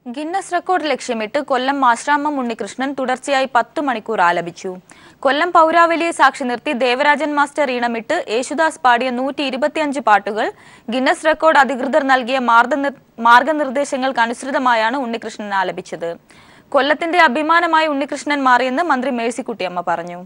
Guinness record ലക്ഷ്യമിട്ട് കൊല്ലം ആശ്രാമം ഉണ്ണികൃഷ്ണൻ തുടർച്ചയായി പത്ത് മണിക്കൂർ ആലപിച്ചു കൊല്ലം പൗരാവലിയെ സാക്ഷി നിർത്തി ദേവരാജൻ മാസ്റ്റർ ഈണമിട്ട് യേശുദാസ് പാടിയ നൂറ്റി ഇരുപത്തിയഞ്ച് പാട്ടുകൾ ഗിന്നസ് റെക്കോർഡ് അധികൃതർ നൽകിയ മാർഗനിർ- മാർഗനിർദ്ദേശങ്ങൾക്ക് അനുസൃതമായാണ് ഉണ്ണികൃഷ്ണൻ ആലപിച്ചത് കൊല്ലത്തിന്റെ അഭിമാനമായി ഉണ്ണികൃഷ്ണൻ മാറിയെന്ന് മന്ത്രി മേഴ്സിക്കുട്ടിയമ്മ പറഞ്ഞു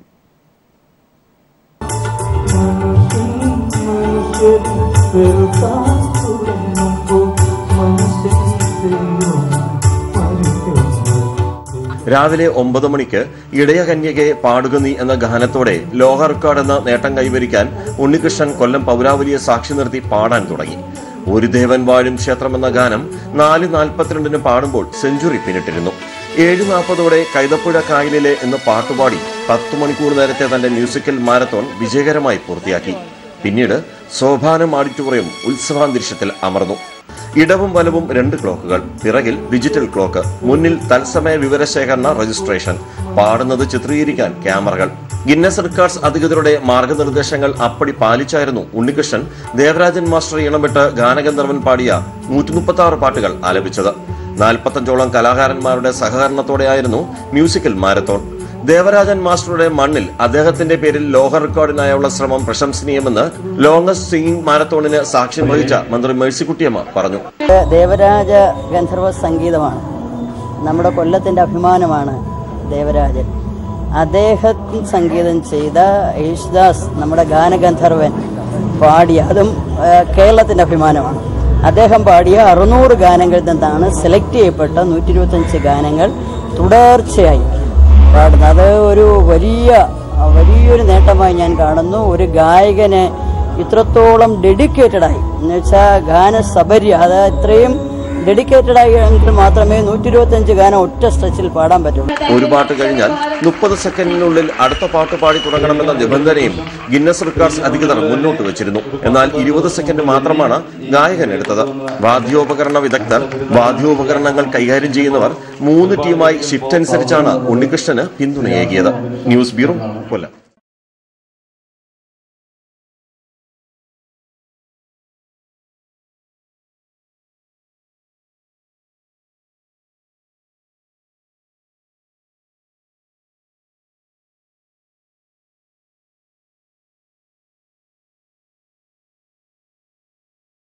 രാവിലെ ഒമ്പത് മണിക്ക് ഇടയ കന്യകയെ പാടുക നീ എന്ന ഗാനത്തോടെ ലോക റെക്കോർഡ് എന്ന നേട്ടം കൈവരിക്കാൻ ഉണ്ണികൃഷ്ണൻ കൊല്ലം പൗരാവലിയെ സാക്ഷി നിർത്തി പാടാൻ തുടങ്ങി ഒരു ദേവൻ വാഴും ക്ഷേത്രം എന്ന ഗാനം നാല് നാൽപ്പത്തിരണ്ടിന് പാടുമ്പോൾ സെഞ്ചുറി പിന്നിട്ടിരുന്നു ഏഴ് നാൽപ്പതോടെ കൈതപ്പുഴ കായലിലെ എന്ന് പാട്ടുപാടി പത്തു മണിക്കൂർ നേരത്തെ തന്റെ മ്യൂസിക്കൽ മാരത്തോൺ വിജയകരമായി പൂർത്തിയാക്കി പിന്നീട് സോപാനം ഓഡിറ്റോറിയം ഉത്സവാന്തരീക്ഷത്തിൽ അമർന്നു ഇടവും വലവും രണ്ട് ക്ലോക്കുകൾ പിറകിൽ ഡിജിറ്റൽ ക്ലോക്ക് മുന്നിൽ തത്സമയ വിവരശേഖരണ രജിസ്ട്രേഷൻ പാടുന്നത് ചിത്രീകരിക്കാൻ ക്യാമറകൾ ഗിന്നസ് റെക്കോർഡ്സ് അധികൃതരുടെ മാർഗനിർദ്ദേശങ്ങൾ അപ്പടി പാലിച്ചായിരുന്നു ഉണ്ണികൃഷ്ണൻ ദേവരാജൻ മാസ്റ്റർ ഇണമിട്ട് ഗാനഗന്ധർവൻ പാടിയ നൂറ്റി മുപ്പത്തി ആറ് പാട്ടുകൾ ആലപിച്ചത് നാൽപ്പത്തഞ്ചോളം കലാകാരന്മാരുടെ സഹകരണത്തോടെയായിരുന്നു മ്യൂസിക്കൽ മാരത്തോൺ ദേവരാജൻ മാസ്റ്ററുടെ മണ്ണിൽ അദ്ദേഹത്തിന്റെ പേരിൽ ലോക റെക്കോർഡിനായുള്ള ശ്രമം പ്രശംസനീയമെന്ന് ലോങ്ങസ്റ്റ് സിംഗിംഗ് മാരത്തോണിന് സാക്ഷ്യം വഹിച്ച മന്ത്രി മേഴ്സിക്കുട്ടിയമ്മ പറഞ്ഞു ദേവരാജ ഗന്ധർവ സംഗീതമാണ് നമ്മുടെ കൊല്ലത്തിൻ്റെ അഭിമാനമാണ് ദേവരാജൻ അദ്ദേഹം സംഗീതം ചെയ്ത യേശുദാസ് നമ്മുടെ ഗാനഗന്ധർവൻ പാടിയ അതും കേരളത്തിൻ്റെ അഭിമാനമാണ് അദ്ദേഹം പാടിയ അറുന്നൂറ് ഗാനങ്ങളിൽ നിന്നാണ് സെലക്ട് ചെയ്യപ്പെട്ട നൂറ്റി ഇരുപത്തഞ്ച് ഗാനങ്ങൾ തുടർച്ചയായി പാടുന്നത് അത് ഒരു വലിയ വലിയൊരു നേട്ടമായി ഞാൻ കാണുന്നു ഒരു ഗായകന് ഇത്രത്തോളം ഡെഡിക്കേറ്റഡായി എന്ന് വെച്ചാൽ ഗാനസബര്യ അത് ഇത്രയും ഡെഡിക്കേറ്റഡായി എങ്കിൽ മാത്രമേ നൂറ്റി ഇരുപത്തഞ്ച് ഗാനം ഒറ്റ സ്ട്രെച്ചിൽ പാടാൻ പറ്റുള്ളൂ ഒരു പാട്ട് കഴിഞ്ഞാൽ മുപ്പത് സെക്കൻഡിനുള്ളിൽ അടുത്ത പാട്ട് പാടി തുടങ്ങണമെന്ന നിബന്ധനയും ഗിന്നസ് റെക്കോർഡ്സ് അധികൃതർ മുന്നോട്ട് വെച്ചിരുന്നു എന്നാൽ ഇരുപത് സെക്കൻഡ് മാത്രമാണ് ഗായകൻ എടുത്തത് വാദ്യോപകരണ വിദഗ്ധർ വാദ്യോപകരണങ്ങൾ കൈകാര്യം ചെയ്യുന്നവർ മൂന്ന് ടീമായി ഷിഫ്റ്റ് അനുസരിച്ചാണ് ഉണ്ണികൃഷ്ണന് പിന്തുണയേകിയത് ന്യൂസ് ബ്യൂറോ കൊല്ലം